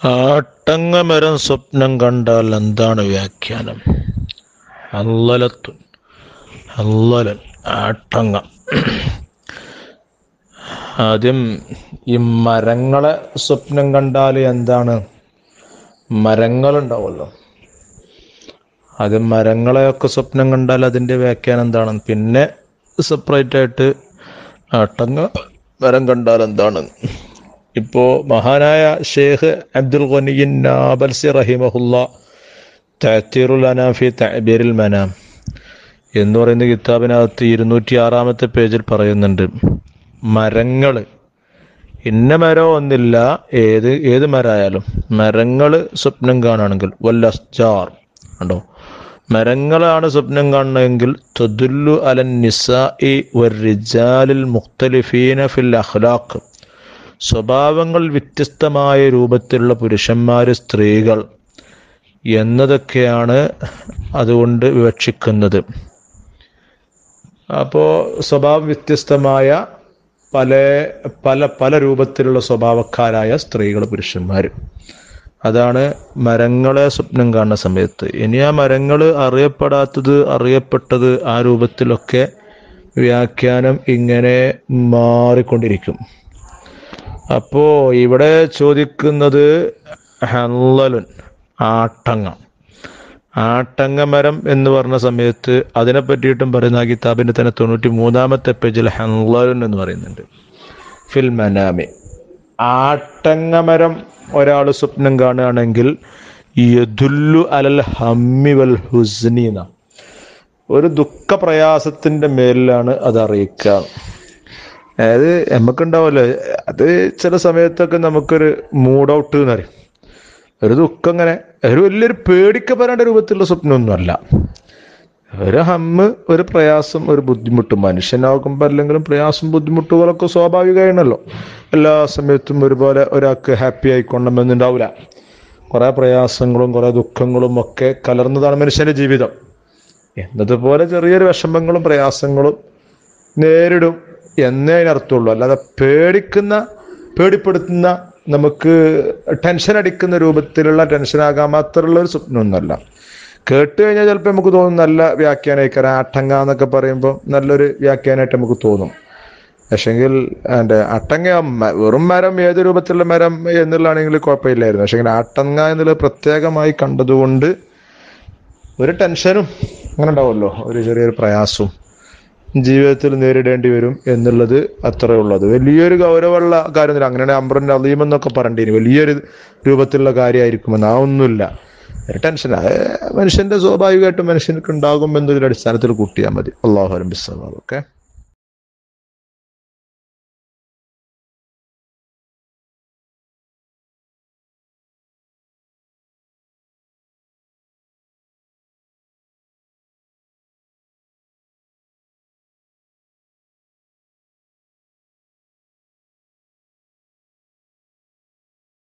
ആട്ടങ്ങമരം സ്വപ്നം കണ്ടാൽ എന്താണ് വ്യാഖ്യാനം അല്ലലത്തുൻ അല്ലലൻ ആട്ടങ്ങ ആദ്യം ഈ മരങ്ങളെ സ്വപ്നം കണ്ടാൽ എന്താണ് മരങ്ങളുണ്ടാവുമല്ലോ ആദ്യം മരങ്ങളെയൊക്കെ സ്വപ്നം കണ്ടാൽ അതിൻ്റെ വ്യാഖ്യാനം എന്താണ് പിന്നെ സെപ്പറേറ്റ് ആയിട്ട് ആട്ടങ്ങ മരം കണ്ടാൽ എന്താണ് ഇപ്പോൾ മഹാനായ ഷേഖ് അബ്ദുൽ ഖനിയിൻ നാബൽസി റഹിമഹുല്ല തഅത്തീറുൽ അനാഫി തഅബീറിൽ മനാം എന്ന് പറയുന്ന കിതാബിനകത്ത് ഇരുന്നൂറ്റി ആറാമത്തെ പേജിൽ പറയുന്നുണ്ട് മരങ്ങൾ ഇന്ന മരം ഒന്നില്ല ഏത് ഏത് മരമായാലും മരങ്ങൾ സ്വപ്നം കാണുകയാണെങ്കിൽ വല്ലസ്ജാർ കണ്ടോ മരങ്ങളാണ് സ്വപ്നം കാണുന്നതെങ്കിൽ തൊതുല്ലു അലൻ നിസാഇ വരിജാലിൽ മുഖ്തലിഫീന ഫിൽ അഖ്ലാഖ് സ്വഭാവങ്ങൾ വ്യത്യസ്തമായ രൂപത്തിലുള്ള പുരുഷന്മാർ സ്ത്രീകൾ എന്നതൊക്കെയാണ് അതുകൊണ്ട് വിവക്ഷിക്കുന്നത് അപ്പോൾ സ്വഭാവം വ്യത്യസ്തമായ പല പല പല രൂപത്തിലുള്ള സ്വഭാവക്കാരായ സ്ത്രീകൾ പുരുഷന്മാർ അതാണ് മരങ്ങളെ സ്വപ്നം കാണുന്ന സമയത്ത് ഇനി ആ മരങ്ങൾ അറിയപ്പെടാത്തത് അറിയപ്പെട്ടത് ആ രൂപത്തിലൊക്കെ വ്യാഖ്യാനം ഇങ്ങനെ മാറിക്കൊണ്ടിരിക്കും അപ്പോ ഇവിടെ ചോദിക്കുന്നത് ഹല്ലലുൻ ആട്ടങ്ങ ആട്ടങ്ങ മരം എന്ന് പറഞ്ഞ സമയത്ത് അതിനെ പറ്റിയിട്ടും പറയുന്ന ആ കിതാബിന്റെ തന്നെ തൊണ്ണൂറ്റി മൂന്നാമത്തെ പേജിൽ ഹല്ലലുൻ എന്ന് പറയുന്നുണ്ട് ഫിൽ മനാമി ആട്ടങ്ങ മരം ഒരാൾ സ്വപ്നം കാണുകയാണെങ്കിൽ യദുല്ലു അലൽ ഹമ്മി വൽ ഹുസ്നീന ഒരു ദുഃഖപ്രയാസത്തിന്റെ മേലിലാണ് അത് അറിയിക്കുക അതായത് നമുക്കുണ്ടാവല്ലോ അത് ചില സമയത്തൊക്കെ നമുക്കൊരു മൂഡ് ഔട്ട് എന്ന് പറയും ഒരു ദുഃഖം ഇങ്ങനെ ഒരു വലിയൊരു പേടിക്കപ്പെടേണ്ട രൂപത്തിലുള്ള സ്വപ്നമൊന്നുമല്ല ഒരു ഹമ്മ് ഒരു പ്രയാസം ഒരു ബുദ്ധിമുട്ട് മനുഷ്യനാകുമ്പോൾ അല്ലെങ്കിലും പ്രയാസം ബുദ്ധിമുട്ടുകളൊക്കെ സ്വാഭാവികമാണല്ലോ എല്ലാ സമയത്തും ഒരുപോലെ ഒരാൾക്ക് ഹാപ്പി ആയിക്കൊള്ളണമെന്നുണ്ടാവില്ല കുറേ പ്രയാസങ്ങളും കുറേ ദുഃഖങ്ങളും ഒക്കെ കലർന്നതാണ് മനുഷ്യന്റെ ജീവിതം എന്നതുപോലെ ചെറിയൊരു വിഷമങ്ങളും പ്രയാസങ്ങളും നേരിടും എന്നേ അതിനർത്ഥമുള്ളൂ അല്ലാതെ പേടിക്കുന്ന പേടിപ്പെടുത്തുന്ന നമുക്ക് ടെൻഷൻ അടിക്കുന്ന രൂപത്തിലുള്ള ടെൻഷനാകാൻ മാത്രമുള്ള ഒരു സ്വപ്നമൊന്നുമല്ല കേട്ട് കഴിഞ്ഞാൽ ചിലപ്പോൾ നമുക്ക് തോന്നും നല്ല വ്യാഖ്യാനമായിക്കാരം ആട്ടങ്ങ എന്നൊക്കെ പറയുമ്പോൾ നല്ലൊരു വ്യാഖ്യാനമായിട്ട് നമുക്ക് തോന്നും പക്ഷെങ്കിൽ എൻ്റെ അട്ടങ്ങ മ- വെറും മരം ഏത് രൂപത്തിലുള്ള മരം എന്നുള്ളതാണെങ്കിൽ കുഴപ്പമില്ലായിരുന്നു പക്ഷെങ്കിൽ ആട്ടങ്ങ എന്നുള്ളത് പ്രത്യേകമായി കണ്ടതുകൊണ്ട് ഒരു ടെൻഷനും അങ്ങനെ ഉണ്ടാവുമല്ലോ ഒരു ചെറിയൊരു പ്രയാസവും ജീവിതത്തിൽ നേരിടേണ്ടി വരും എന്നുള്ളത് അത്രേ ഉള്ളത് വലിയൊരു ഗൗരവമുള്ള കാര്യമൊന്നുമില്ല അങ്ങനെയാണ് അമ്രൻ്റെ അലീം എന്നൊക്കെ പറയേണ്ടി വലിയൊരു രൂപത്തിലുള്ള കാര്യമായിരിക്കുമെന്ന് ആ ഒന്നുമില്ല ഒരു ടെൻഷൻ അത് മനുഷ്യന്റെ സ്വാഭാവികമായിട്ടും മനുഷ്യർക്ക് ഉണ്ടാകും എന്നൊരു അടിസ്ഥാനത്തിൽ കൂട്ടിയാൽ മതി അള്ളാഹു അലംബിസ്ലാം ഓക്കെ